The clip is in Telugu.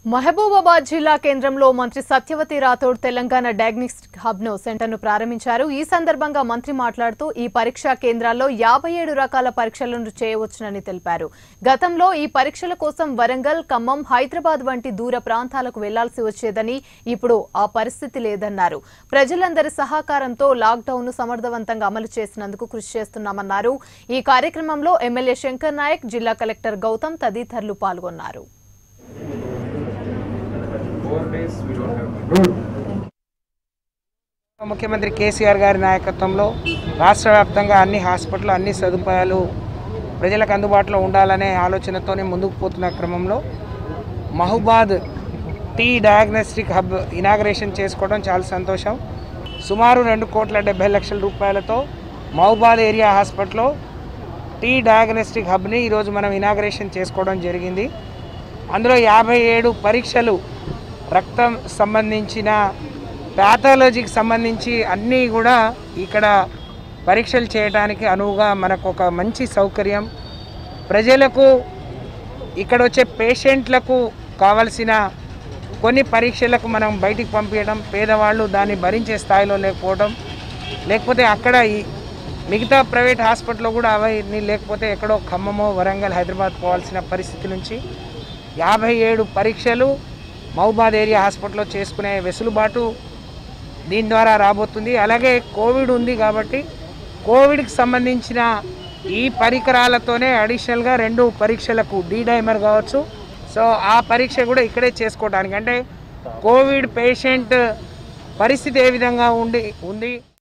మహబూబాబాద్ జిల్లా కేంద్రంలో మంత్రి సత్యవతి రాథోడ్ తెలంగాణ డయాగ్నోస్టిక్ హబ్ ను సెంటర్ను ప్రారంభించారు ఈ సందర్భంగా మంత్రి మాట్లాడుతూ ఈ పరీక్షా కేంద్రాల్లో యాభై ఏడు రకాల పరీక్షలను చేయవచ్చునని తెలిపారు గతంలో ఈ పరీక్షల కోసం వరంగల్ ఖమ్మం హైదరాబాద్ వంటి దూర ప్రాంతాలకు వెళ్లాల్సి వచ్చేదని ఇప్పుడు ఆ పరిస్థితి లేదన్నారు ప్రజలందరి సహకారంతో లాక్డౌన్ ను సమర్థవంతంగా అమలు చేసినందుకు కృషి చేస్తున్నామన్నారు ఈ కార్యక్రమంలో ఎమ్మెల్యే శంకర్ నాయక్ జిల్లా కలెక్టర్ గౌతమ్ తదితరులు పాల్గొన్నారు four days we don't have ముఖ్యమంత్రి కేసీఆర్ గారి నాయకత్వంలో రాష్ట్ర వ్యాప్తంగా అన్ని హాస్పిటల్ అన్ని సదుపాయాలు ప్రజలకు అందుబాటులో ఉండాలనే ఆలోచనతోనే ముందుకు పోతున్న క్రమంలో మహబాద్ టీ డయాగ్నోస్టిక్ హబ్ ఇనాగ్రేషన్ చేసుకోవడం చాలా సంతోషం సుమారు రెండు కోట్ల డెబ్బై లక్షల రూపాయలతో మహబాద్ ఏరియా హాస్పిటల్లో టీ డయాగ్నోస్టిక్ హబ్ని ఈరోజు మనం ఇనాగ్రేషన్ చేసుకోవడం జరిగింది అందులో యాభై ఏడు పరీక్షలు రక్తం సంబంధించిన ప్యాథాలజీకి సంబంధించి అన్నీ కూడా ఇక్కడ పరీక్షలు చేయడానికి అనువుగా మనకు ఒక మంచి సౌకర్యం ప్రజలకు ఇక్కడ వచ్చే పేషెంట్లకు కావలసిన కొన్ని పరీక్షలకు మనం బయటికి పంపించడం పేదవాళ్ళు దాన్ని భరించే స్థాయిలో లేకపోవడం లేకపోతే అక్కడ ఈ మిగతా ప్రైవేట్ హాస్పిటల్లో కూడా అవన్నీ లేకపోతే ఎక్కడో ఖమ్మమో వరంగల్ హైదరాబాద్ పోవాల్సిన పరిస్థితి నుంచి యాభై ఏడు పరీక్షలు మహబాద్ ఏరియా హాస్పిటల్లో చేసుకునే వెసులుబాటు దీని ద్వారా రాబోతుంది అలాగే కోవిడ్ ఉంది కాబట్టి కోవిడ్కి సంబంధించిన ఈ పరికరాలతోనే అడిషనల్గా రెండు పరీక్షలకు డీ డైమర్ కావచ్చు సో ఆ పరీక్ష కూడా ఇక్కడే చేసుకోవడానికి అంటే కోవిడ్ పేషెంట్ పరిస్థితి ఏ విధంగా ఉండి ఉంది